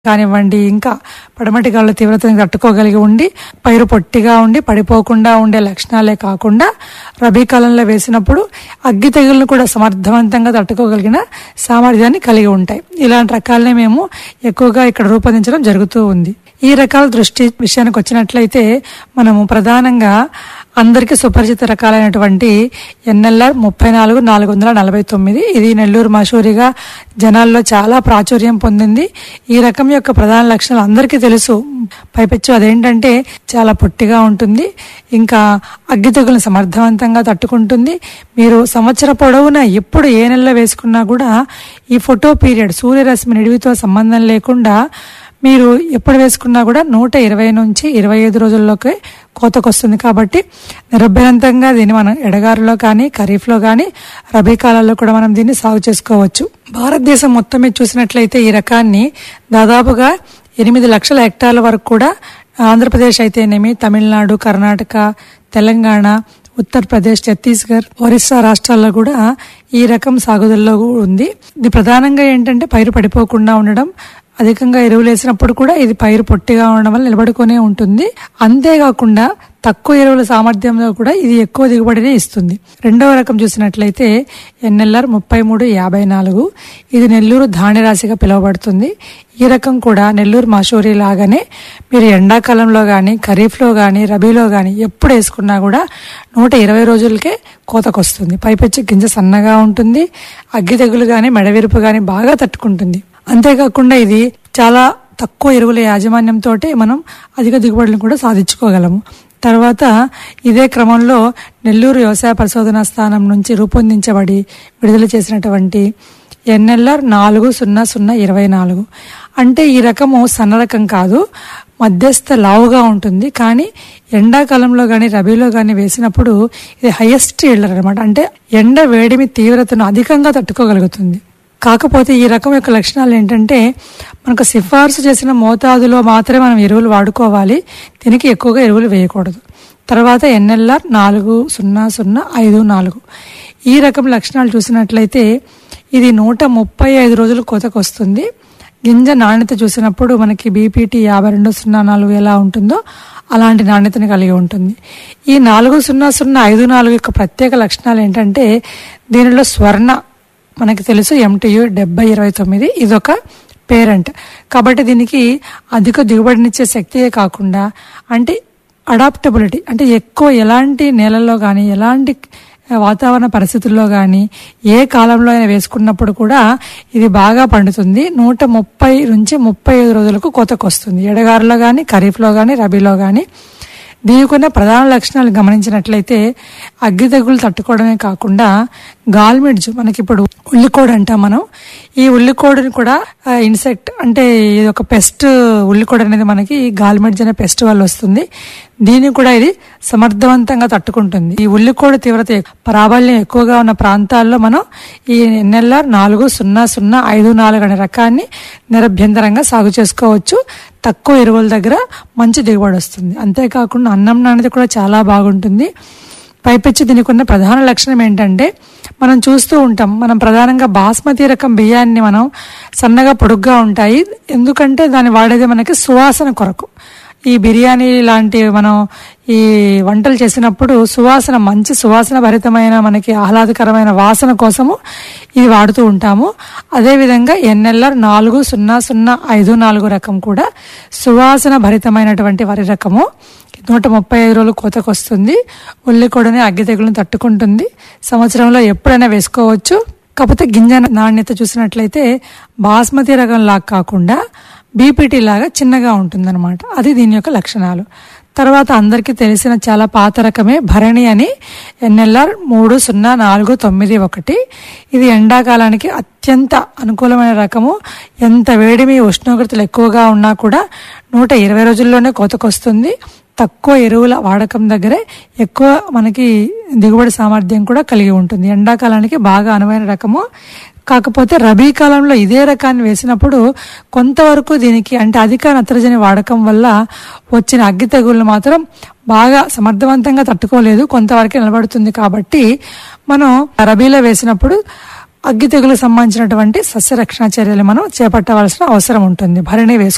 కానివ్వండి ఇంకా పడమటి గాలుల తీవ్రతను తట్టుకోగలిగి ఉండి పైరు పొట్టిగా ఉండి పడిపోకుండా ఉండే లక్షణాలే కాకుండా రబీ కాలంలో వేసినప్పుడు అగ్గి తెగులను కూడా సమర్థవంతంగా తట్టుకోగలిగిన సామర్థ్యాన్ని కలిగి ఉంటాయి ఇలాంటి రకాలనే మేము ఎక్కువగా ఇక్కడ రూపొందించడం జరుగుతూ ఉంది ఈ రకాల దృష్టి విషయానికి వచ్చినట్లయితే మనము ప్రధానంగా అందరికీ సుపరిచిత రకాలైనటువంటి ఎన్ఎల్ఆర్ ముప్పై నాలుగు నాలుగు వందల నలభై తొమ్మిది ఇది నెల్లూరు మషూరిగా జనాల్లో చాలా ప్రాచుర్యం పొందింది ఈ రకం యొక్క ప్రధాన లక్షణాలు అందరికీ తెలుసు పైపెచ్చు అదేంటంటే చాలా పొట్టిగా ఉంటుంది ఇంకా అగ్గి తెగులను సమర్థవంతంగా తట్టుకుంటుంది మీరు సంవత్సర పొడవునా ఎప్పుడు ఏ నెలలో వేసుకున్నా కూడా ఈ ఫోటో పీరియడ్ సూర్యరశ్మి నిడివితో సంబంధం లేకుండా మీరు ఎప్పుడు వేసుకున్నా కూడా నూట ఇరవై నుంచి ఇరవై ఐదు రోజుల్లోకి కోతకు వస్తుంది కాబట్టి నిరభ్యంతంగా దీన్ని మనం ఎడగారులో కానీ ఖరీఫ్లో కానీ రబీ కాలాల్లో కూడా మనం దీన్ని సాగు చేసుకోవచ్చు భారతదేశం మొత్తం మీద చూసినట్లయితే ఈ రకాన్ని దాదాపుగా ఎనిమిది లక్షల హెక్టార్ల వరకు కూడా ఆంధ్రప్రదేశ్ అయితేనేమి తమిళనాడు కర్ణాటక తెలంగాణ ఉత్తరప్రదేశ్ ఛత్తీస్గఢ్ ఒరిస్సా రాష్ట్రాల్లో కూడా ఈ రకం సాగుదలలో ఉంది ఇది ప్రధానంగా ఏంటంటే పైరు పడిపోకుండా ఉండడం అధికంగా ఎరువులు వేసినప్పుడు కూడా ఇది పైరు పొట్టిగా ఉండడం వల్ల నిలబడుకునే ఉంటుంది అంతేకాకుండా తక్కువ ఎరువుల సామర్థ్యంలో కూడా ఇది ఎక్కువ దిగుబడిని ఇస్తుంది రెండవ రకం చూసినట్లయితే ఎన్ఎల్ఆర్ ముప్పై మూడు యాభై నాలుగు ఇది నెల్లూరు ధాన్యరాశిగా పిలువబడుతుంది ఈ రకం కూడా నెల్లూరు మాషూరి లాగానే మీరు ఎండాకాలంలో కానీ ఖరీఫ్లో కానీ రబీలో కానీ ఎప్పుడు వేసుకున్నా కూడా నూట ఇరవై రోజులకే కోతకొస్తుంది పైపెచ్చి గింజ సన్నగా ఉంటుంది అగ్గి తెగులు కానీ మెడవిరుపు కానీ బాగా తట్టుకుంటుంది అంతేకాకుండా ఇది చాలా తక్కువ ఎరువుల యాజమాన్యంతో మనం అధిక దిగుబడులను కూడా సాధించుకోగలము తర్వాత ఇదే క్రమంలో నెల్లూరు వ్యవసాయ పరిశోధనా స్థానం నుంచి రూపొందించబడి విడుదల చేసినటువంటి ఎన్ఎల్ఆర్ నాలుగు సున్నా సున్నా ఇరవై నాలుగు అంటే ఈ రకము సన్న రకం కాదు మధ్యస్థ లావుగా ఉంటుంది కానీ ఎండాకాలంలో కానీ రబీలో కానీ వేసినప్పుడు ఇది హైయెస్ట్ ఈల్డర్ అనమాట అంటే ఎండ వేడిమి తీవ్రతను అధికంగా తట్టుకోగలుగుతుంది కాకపోతే ఈ రకం యొక్క లక్షణాలు ఏంటంటే మనకు సిఫార్సు చేసిన మోతాదులో మాత్రమే మనం ఎరువులు వాడుకోవాలి దీనికి ఎక్కువగా ఎరువులు వేయకూడదు తర్వాత ఎన్ఎల్ఆర్ నాలుగు సున్నా సున్నా ఐదు నాలుగు ఈ రకం లక్షణాలు చూసినట్లయితే ఇది నూట ముప్పై ఐదు రోజులు కోతకు వస్తుంది గింజ నాణ్యత చూసినప్పుడు మనకి బీపీటీ యాభై రెండు సున్నా నాలుగు ఎలా ఉంటుందో అలాంటి నాణ్యతని కలిగి ఉంటుంది ఈ నాలుగు సున్నా సున్నా ఐదు నాలుగు యొక్క ప్రత్యేక లక్షణాలు ఏంటంటే దీనిలో స్వర్ణ మనకి తెలుసు ఎంటీయు డెబ్బై ఇరవై తొమ్మిది ఇదొక పేరెంట్ కాబట్టి దీనికి అధిక దిగుబడినిచ్చే శక్తియే కాకుండా అంటే అడాప్టబిలిటీ అంటే ఎక్కువ ఎలాంటి నేలల్లో కానీ ఎలాంటి వాతావరణ పరిస్థితుల్లో కానీ ఏ కాలంలో అయినా వేసుకున్నప్పుడు కూడా ఇది బాగా పండుతుంది నూట ముప్పై నుంచి ముప్పై ఐదు రోజులకు కోతకు వస్తుంది ఎడగారులో కానీ ఖరీఫ్లో కానీ రబీలో కానీ దీనికి ఉన్న ప్రధాన లక్షణాలు గమనించినట్లయితే అగ్గి తెగులు తట్టుకోవడమే కాకుండా గాల్మిడ్జ్ మనకి ఇప్పుడు ఉల్లికోడ్ అంటాం మనం ఈ ఉల్లికోడుని కూడా ఇన్సెక్ట్ అంటే ఇది ఒక పెస్ట్ ఉల్లికోడ్ అనేది మనకి గాల్మిడ్జ్ అనే పెస్ట్ వల్ల వస్తుంది దీన్ని కూడా ఇది సమర్థవంతంగా తట్టుకుంటుంది ఈ ఉల్లికోడు తీవ్రత ప్రాబల్యం ఎక్కువగా ఉన్న ప్రాంతాల్లో మనం ఈ ఎన్ఎల్ఆర్ నాలుగు సున్నా సున్నా ఐదు నాలుగు అనే రకాన్ని నిరభ్యంతరంగా సాగు చేసుకోవచ్చు తక్కువ ఎరువుల దగ్గర మంచి దిగుబడి వస్తుంది అంతేకాకుండా అన్నం నాణ్యత కూడా చాలా బాగుంటుంది పైపెచ్చి దీనికి ఉన్న ప్రధాన లక్షణం ఏంటంటే మనం చూస్తూ ఉంటాం మనం ప్రధానంగా బాస్మతి రకం బియ్యాన్ని మనం సన్నగా పొడుగ్గా ఉంటాయి ఎందుకంటే దాన్ని వాడేది మనకి సువాసన కొరకు ఈ బిర్యానీ లాంటి మనం ఈ వంటలు చేసినప్పుడు సువాసన మంచి సువాసన భరితమైన మనకి ఆహ్లాదకరమైన వాసన కోసము ఇది వాడుతూ ఉంటాము అదేవిధంగా ఎన్ఎల్ఆర్ నాలుగు సున్నా సున్నా ఐదు నాలుగు రకం కూడా సువాసన భరితమైనటువంటి వరి రకము నూట ముప్పై ఐదు రోజులు కోతకు వస్తుంది ఉల్లికొడని అగ్గి తెగులను తట్టుకుంటుంది సంవత్సరంలో ఎప్పుడైనా వేసుకోవచ్చు కాకపోతే గింజ నాణ్యత చూసినట్లయితే బాస్మతి రకం లాగా కాకుండా బీపీటీ లాగా చిన్నగా ఉంటుందన్నమాట అది దీని యొక్క లక్షణాలు తర్వాత అందరికీ తెలిసిన చాలా పాత రకమే భరణి అని ఎన్ఎల్ఆర్ మూడు సున్నా నాలుగు తొమ్మిది ఒకటి ఇది ఎండాకాలానికి అత్యంత అనుకూలమైన రకము ఎంత వేడిమి ఉష్ణోగ్రతలు ఎక్కువగా ఉన్నా కూడా నూట ఇరవై రోజుల్లోనే కోతకొస్తుంది తక్కువ ఎరువుల వాడకం దగ్గరే ఎక్కువ మనకి దిగుబడి సామర్థ్యం కూడా కలిగి ఉంటుంది ఎండాకాలానికి బాగా అనువైన రకము కాకపోతే రబీ కాలంలో ఇదే రకాన్ని వేసినప్పుడు కొంతవరకు దీనికి అంటే అధిక నత్రజని వాడకం వల్ల వచ్చిన అగ్గి తెగుళ్ళు మాత్రం బాగా సమర్థవంతంగా తట్టుకోలేదు కొంతవరకు నిలబడుతుంది కాబట్టి మనం రబీలో వేసినప్పుడు అగ్గి తెగులకు సంబంధించినటువంటి సస్యరక్షణ చర్యలు మనం చేపట్టవలసిన అవసరం ఉంటుంది భరణి వేసుకు